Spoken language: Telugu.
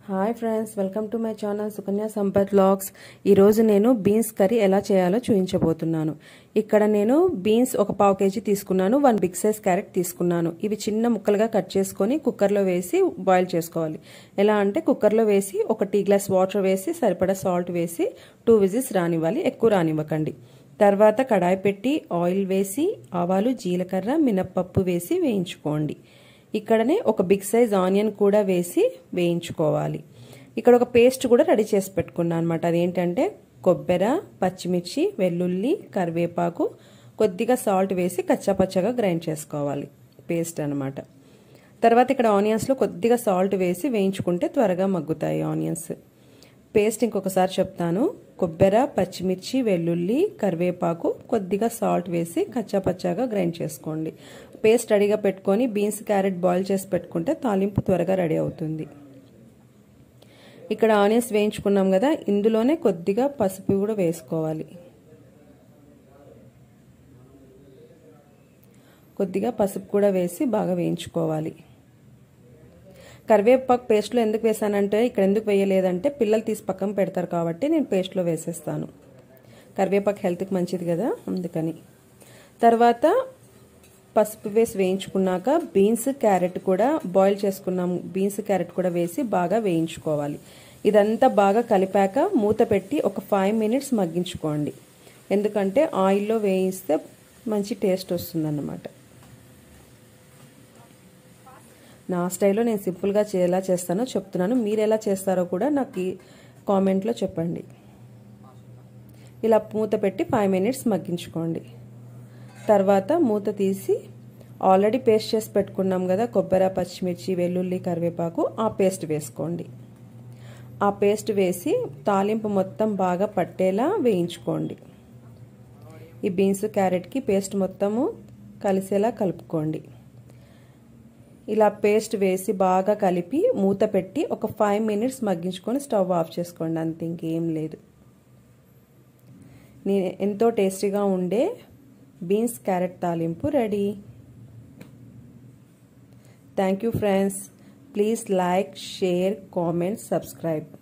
hi friends welcome to my channel Sukanya Sampath vlogs ఈరోజు నేను బీన్స్ కర్రీ ఎలా చేయాలో చూపించబోతున్నాను ఇక్కడ నేను బీన్స్ ఒక పావు కేజీ తీసుకున్నాను వన్ బిగ్ సైజ్ క్యారెట్ తీసుకున్నాను ఇవి చిన్న ముక్కలుగా కట్ చేసుకొని కుక్కర్లో వేసి బాయిల్ చేసుకోవాలి ఎలా అంటే కుక్కర్లో వేసి ఒక టీ గ్లాస్ వాటర్ వేసి సరిపడా సాల్ట్ వేసి టూ విజిల్స్ రానివ్వాలి ఎక్కువ రానివ్వకండి తర్వాత కడాయి పెట్టి ఆయిల్ వేసి ఆవాలు జీలకర్ర మినప్పప్పు వేసి వేయించుకోండి ఇక్కడనే ఒక బిగ్ సైజ్ ఆనియన్ కూడా వేసి వేయించుకోవాలి ఇక్కడ ఒక పేస్ట్ కూడా రెడీ చేసి పెట్టుకున్నాను అనమాట అదేంటంటే కొబ్బెర పచ్చిమిర్చి వెల్లుల్లి కరివేపాకు కొద్దిగా సాల్ట్ వేసి కచ్చాపచ్చగా గ్రైండ్ చేసుకోవాలి పేస్ట్ అనమాట తర్వాత ఇక్కడ ఆనియన్స్లో కొద్దిగా సాల్ట్ వేసి వేయించుకుంటే త్వరగా మగ్గుతాయి ఆనియన్స్ పేస్ట్ ఇంకొకసారి చెప్తాను కొబ్బెర పచ్చిమిర్చి వెల్లుల్లి కరివేపాకు కొద్దిగా సాల్ట్ వేసి కచ్చాపచ్చాగా గ్రైండ్ చేసుకోండి పేస్ట్ రెడీగా పెట్టుకొని బీన్స్ క్యారెట్ బాయిల్ చేసి పెట్టుకుంటే తాలింపు త్వరగా రెడీ అవుతుంది ఇక్కడ ఆనియన్స్ వేయించుకున్నాం కదా ఇందులోనే కొద్దిగా పసుపు కూడా వేసుకోవాలి కొద్దిగా పసుపు కూడా వేసి బాగా వేయించుకోవాలి కరివేపాకు పేస్ట్లో ఎందుకు వేసానంటే ఇక్కడ ఎందుకు వేయలేదంటే పిల్లలు తీసి పక్కన పెడతారు కాబట్టి నేను పేస్ట్లో వేసేస్తాను కరివేపాకు హెల్త్కి మంచిది కదా అందుకని తర్వాత పసుపు వేసి వేయించుకున్నాక బీన్స్ క్యారెట్ కూడా బాయిల్ చేసుకున్నాం బీన్స్ క్యారెట్ కూడా వేసి బాగా వేయించుకోవాలి ఇదంతా బాగా కలిపాక మూత పెట్టి ఒక ఫైవ్ మినిట్స్ మగ్గించుకోండి ఎందుకంటే ఆయిల్లో వేయిస్తే మంచి టేస్ట్ వస్తుందన్నమాట నా స్టైల్లో నేను సింపుల్గా ఎలా చేస్తానో చెప్తున్నాను మీరు ఎలా చేస్తారో కూడా నాకు కామెంట్లో చెప్పండి ఇలా మూత పెట్టి ఫైవ్ మినిట్స్ మగ్గించుకోండి తర్వాత మూత తీసి ఆల్రెడీ పేస్ట్ చేసి పెట్టుకున్నాం కదా కొబ్బరి పచ్చిమిర్చి వెల్లుల్లి కరివేపాకు ఆ పేస్ట్ వేసుకోండి ఆ పేస్ట్ వేసి తాలింపు మొత్తం బాగా పట్టేలా వేయించుకోండి ఈ బీన్స్ క్యారెట్కి పేస్ట్ మొత్తము కలిసేలా కలుపుకోండి ఇలా పేస్ట్ వేసి బాగా కలిపి మూత పెట్టి ఒక ఫైవ్ మినిట్స్ మగ్గించుకొని స్టవ్ ఆఫ్ చేసుకోండి అంత ఇంకేం లేదు నేను ఎంతో టేస్టీగా ఉండే బీన్స్ క్యారెట్ తాలింపు ready thank you friends please like share comment subscribe